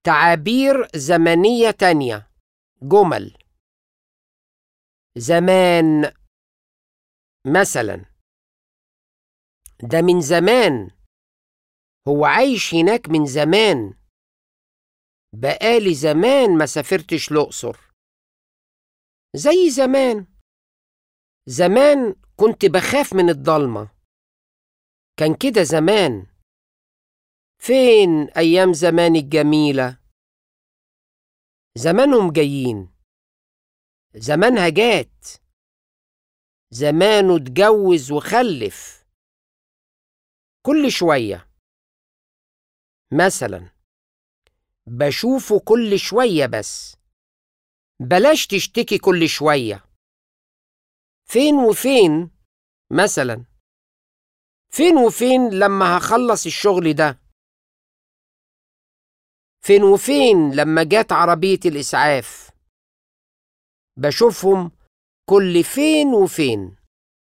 تعابير زمنية تانية جمل زمان مثلا ده من زمان هو عايش هناك من زمان بقالي زمان ما سافرتش الأقصر زي زمان زمان كنت بخاف من الضلمة كان كده زمان فين أيام زمان الجميلة زمانهم جايين زمانها جات زمانه اتجوز وخلف كل شوية مثلا بشوفه كل شوية بس بلاش تشتكي كل شوية فين وفين مثلا فين وفين لما هخلص الشغل ده فين وفين لما جات عربية الإسعاف بشوفهم كل فين وفين